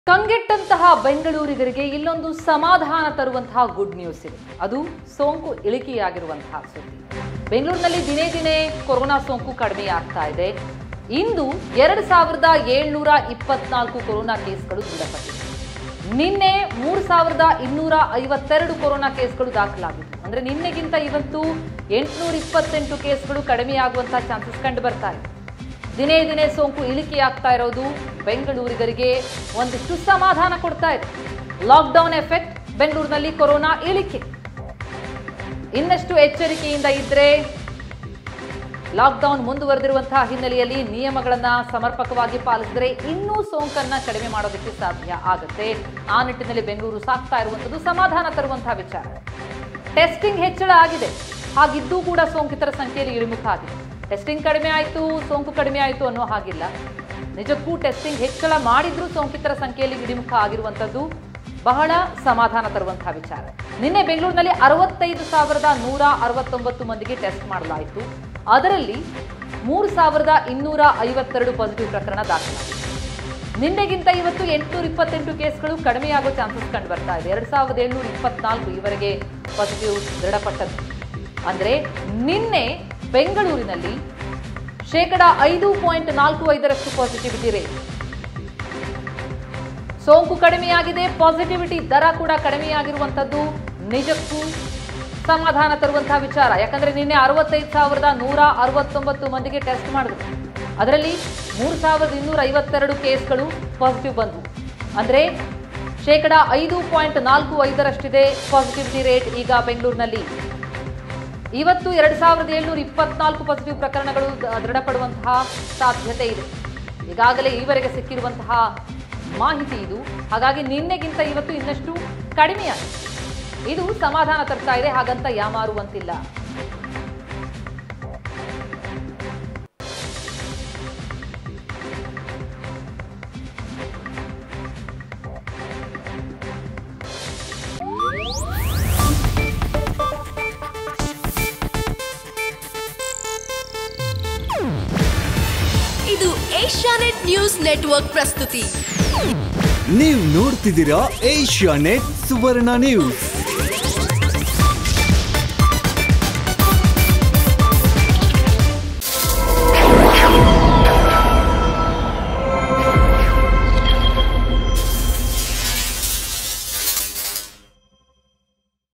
ಕಂಗೆಟ್ಟಂತಹ ಬೆಂಗಳೂರಿಗರಿಗೆ ಇಲ್ಲೊಂದು ಸಮಾಧಾನ ತರುವಂತಹ ಗುಡ್ ನ್ಯೂಸ್ ಇದೆ ಅದು ಸೋಂಕು ಇಳಿಕೆಯಾಗಿರುವಂತಹ ಸುದ್ದಿ ಬೆಂಗಳೂರಿನಲ್ಲಿ ದಿನೇ ದಿನೇ ಕೊರೋನಾ ಸೋಂಕು ಕಡಿಮೆ ಆಗ್ತಾ ಇದೆ ಇಂದು ಎರಡು ಸಾವಿರದ ಏಳ್ನೂರ ಇಪ್ಪತ್ನಾಲ್ಕು ಕೊರೋನಾ ಕೇಸ್ಗಳು ದೃಢಪಟ್ಟಿವೆ ನಿನ್ನೆ ಮೂರು ಸಾವಿರದ ಇನ್ನೂರ ಐವತ್ತೆರಡು ಕೊರೋನಾ ಕೇಸ್ಗಳು ದಾಖಲಾಗಿತ್ತು ಅಂದ್ರೆ ನಿನ್ನೆಗಿಂತ ಇವತ್ತು ಎಂಟುನೂರ ಇಪ್ಪತ್ತೆಂಟು ಕೇಸ್ಗಳು ಕಡಿಮೆಯಾಗುವಂತಹ ಚಾನ್ಸಸ್ ಕಂಡು ಬರ್ತಾ ಇದೆ ದಿನೇ ದಿನೇ ಸೋಂಕು ಇಳಿಕೆಯಾಗ್ತಾ ಇರೋದು ಬೆಂಗಳೂರಿಗರಿಗೆ ಒಂದಿಷ್ಟು ಸಮಾಧಾನ ಕೊಡ್ತಾ ಇದೆ ಲಾಕ್ಡೌನ್ ಎಫೆಕ್ಟ್ ಬೆಂಗಳೂರಿನಲ್ಲಿ ಕೊರೋನಾ ಇಳಿಕೆ ಇನ್ನಷ್ಟು ಎಚ್ಚರಿಕೆಯಿಂದ ಇದ್ರೆ ಲಾಕ್ಡೌನ್ ಮುಂದುವರೆದಿರುವಂತಹ ಹಿನ್ನೆಲೆಯಲ್ಲಿ ನಿಯಮಗಳನ್ನ ಸಮರ್ಪಕವಾಗಿ ಪಾಲಿಸಿದರೆ ಇನ್ನೂ ಸೋಂಕನ್ನ ಕಡಿಮೆ ಮಾಡೋದಕ್ಕೆ ಸಾಧ್ಯ ಆಗುತ್ತೆ ಆ ನಿಟ್ಟಿನಲ್ಲಿ ಬೆಂಗಳೂರು ಸಾಕ್ತಾ ಇರುವಂಥದ್ದು ಸಮಾಧಾನ ತರುವಂತಹ ವಿಚಾರ ಟೆಸ್ಟಿಂಗ್ ಹೆಚ್ಚಳ ಆಗಿದೆ ಹಾಗಿದ್ದೂ ಕೂಡ ಸೋಂಕಿತರ ಸಂಖ್ಯೆಯಲ್ಲಿ ಇಳಿಮುಖ ಆಗಿದೆ ಟೆಸ್ಟಿಂಗ್ ಕಡಿಮೆ ಆಯಿತು ಸೋಂಕು ಕಡಿಮೆ ಆಯಿತು ಅನ್ನೋ ಹಾಗಿಲ್ಲ ನಿಜಕ್ಕೂ ಟೆಸ್ಟಿಂಗ್ ಹೆಚ್ಚಳ ಮಾಡಿದ್ರೂ ಸೋಂಕಿತರ ಸಂಖ್ಯೆಯಲ್ಲಿ ಇಳಿಮುಖ ಆಗಿರುವಂಥದ್ದು ಬಹಳ ಸಮಾಧಾನ ತರುವಂತಹ ವಿಚಾರ ನಿನ್ನೆ ಬೆಂಗಳೂರಿನಲ್ಲಿ ಅರವತ್ತೈದು ಸಾವಿರದ ನೂರ ಅರವತ್ತೊಂಬತ್ತು ಮಂದಿಗೆ ಟೆಸ್ಟ್ ಮಾಡಲಾಯಿತು ಅದರಲ್ಲಿ ಮೂರು ಸಾವಿರದ ಇನ್ನೂರ ಐವತ್ತೆರಡು ಪಾಸಿಟಿವ್ ಪ್ರಕರಣ ದಾಖಲಾಗಿದೆ ನಿನ್ನೆಗಿಂತ ಇವತ್ತು ಎಂಟುನೂರ ಇಪ್ಪತ್ತೆಂಟು ಕೇಸ್ಗಳು ಕಡಿಮೆಯಾಗೋ ಚಾನ್ಸಸ್ ಕಂಡು ಬರ್ತಾ ಇದೆ ಎರಡು ಸಾವಿರದ ಏಳ್ನೂರ ಇಪ್ಪತ್ನಾಲ್ಕು ಇವರೆಗೆ ಪಾಸಿಟಿವ್ ದೃಢಪಟ್ಟದ್ದು ಅಂದರೆ ನಿನ್ನೆ ಬೆಂಗಳೂರಿನಲ್ಲಿ ಶೇಕಡ ಐದು ಪಾಯಿಂಟ್ ನಾಲ್ಕು ಐದರಷ್ಟು ಪಾಸಿಟಿವಿಟಿ ರೇಟ್ ಸೋಂಕು ಕಡಿಮೆಯಾಗಿದೆ ಪಾಸಿಟಿವಿಟಿ ದರ ಕೂಡ ಕಡಿಮೆಯಾಗಿರುವಂಥದ್ದು ನಿಜಕ್ಕೂ ಸಮಾಧಾನ ತರುವಂತಹ ವಿಚಾರ ಯಾಕಂದ್ರೆ ನಿನ್ನೆ ಅರವತ್ತೈದು ಸಾವಿರದ ನೂರ ಅರವತ್ತೊಂಬತ್ತು ಮಂದಿಗೆ ಟೆಸ್ಟ್ ಮಾಡಿದ್ರು ಅದರಲ್ಲಿ ಮೂರು ಸಾವಿರದ ಇನ್ನೂರ ಐವತ್ತೆರಡು ಕೇಸ್ಗಳು ಪಾಸಿಟಿವ್ ಬಂದವು ಅಂದರೆ ಶೇಕಡ ಐದು ಪಾಯಿಂಟ್ ನಾಲ್ಕು ಐದರಷ್ಟಿದೆ ಪಾಸಿಟಿವಿಟಿ ರೇಟ್ ಈಗ ಬೆಂಗಳೂರಿನಲ್ಲಿ ಇವತ್ತು ಎರಡು ಸಾವಿರದ ಏಳ್ನೂರ ಇಪ್ಪತ್ನಾಲ್ಕು ಪಾಸಿಟಿವ್ ಪ್ರಕರಣಗಳು ದ- ದೃಢಪಡುವಂತಹ ಸಾಧ್ಯತೆ ಇದೆ ಈಗಾಗಲೇ ಈವರೆಗೆ ಸಿಕ್ಕಿರುವಂತಹ ಮಾಹಿತಿ ಇದು ಹಾಗಾಗಿ ನಿನ್ನೆಗಿಂತ ಇವತ್ತು ಇನ್ನಷ್ಟು ಕಡಿಮೆಯಾಗಿದೆ ಇದು ಸಮಾಧಾನ ತರ್ತಾ ಇದೆ ಹಾಗಂತ ಯಾಮಾರುವಂತಿಲ್ಲ ಇದು ಏಷ್ಯಾನೆಟ್ ನ್ಯೂಸ್ ನೆಟ್ವರ್ಕ್ ಪ್ರಸ್ತುತಿ ನೀವು ನೋಡ್ತಿದ್ದೀರಾ ಏಷ್ಯಾ ನೆಟ್ ಸುವರ್ಣ ನ್ಯೂಸ್